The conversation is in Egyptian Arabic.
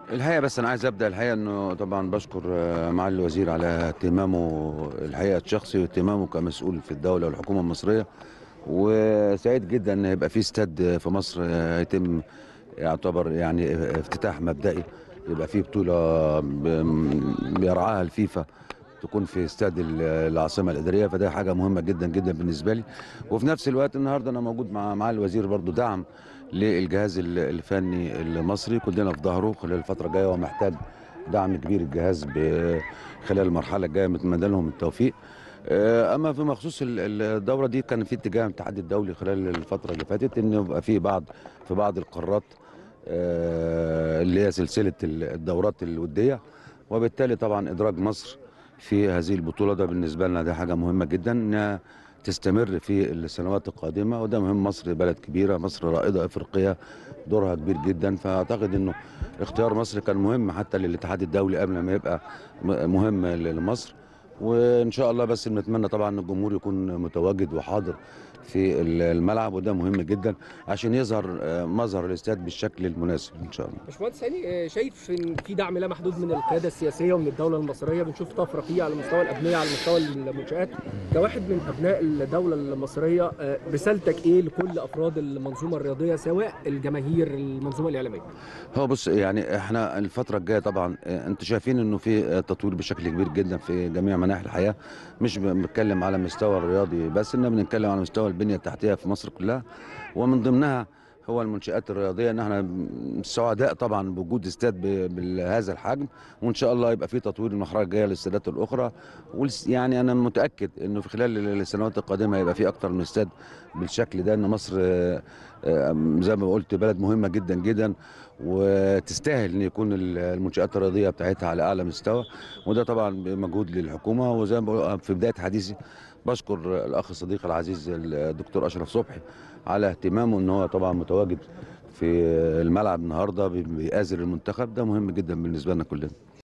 الحقيقه بس انا عايز ابدا الحقيقه انه طبعا بشكر آه، معالي الوزير على اهتمامه الحقيقه الشخصي واهتمامه كمسؤول في الدوله والحكومه المصريه وسعيد جدا ان يبقى في استاد في مصر آه، يتم يعتبر يعني افتتاح مبدئي يبقى في بطوله ب- بيرعاها الفيفا تكون في استاد ال- العاصمه الاداريه فده حاجه مهمه جدا جدا بالنسبه لي وفي نفس الوقت النهارده انا موجود مع معالي الوزير برضو دعم للجهاز ال- الفني المصري كلنا في ظهره خلال الفتره الجايه ومحتاج دعم كبير الجهاز ب- خلال المرحله الجايه نتمنى لهم التوفيق آه، اما فيما يخص ال- ال- الدوره دي كان في اتجاه من الاتحاد الدولي خلال الفتره اللي فاتت ان يبقى في بعض في بعض القارات آه، اللي هي سلسله ال- الدورات الوديه وبالتالي طبعا ادراج مصر في هذه البطوله ده بالنسبه لنا ده حاجه مهمه جدا انها تستمر في السنوات القادمه وده مهم مصر بلد كبيره مصر رائده افريقيه دورها كبير جدا فاعتقد انه اختيار مصر كان مهم حتى للاتحاد الدولي قبل ما يبقى م- مهم لمصر وان شاء الله بس بنتمنى طبعا ان الجمهور يكون متواجد وحاضر في الملعب وده مهم جدا عشان يظهر آه، مظهر الاستاد بالشكل المناسب ان شاء الله باشمهندس هاني آه، شايف ان في دعم لا محدود من القياده السياسيه ومن الدوله المصريه بنشوف طفره فيه على مستوى الابنيه على مستوى المنشات كواحد من ابناء الدوله المصريه آه، رسالتك ايه لكل افراد المنظومه الرياضيه سواء الجماهير المنظومه الاعلاميه هو بص يعني احنا الفترة الجاية طبعا اه، انتوا شايفين انه في اه، تطوير بشكل كبير جدا في جميع مناحي الحياة مش بنتكلم على المستوى الرياضي بس اننا بنتكلم على مستوى البنية التحتية في مصر كلها ومن ضمنها هو المنشآت الرياضية ان احنا سعداء طبعا بوجود استاد ب- بهذا الحجم وان شاء الله يبقى في تطوير المرحلة الجاية للاستادات الاخرى والس- يعني انا متأكد انه في خلال السنوات القادمة هيبقى في اكتر من استاد بالشكل ده ان مصر اه، اه، زي ما قلت بلد مهمة جدا جدا وتستاهل ان يكون ال- المنشات الرياضيه بتاعتها على اعلى مستوى وده طبعا بمجهود للحكومه وزي ما بقول في بدايه حديثي بشكر الاخ الصديق العزيز الدكتور اشرف صبحي على اهتمامه ان هو طبعا متواجد في الملعب النهارده بيآزر المنتخب ده مهم جدا بالنسبه لنا كلنا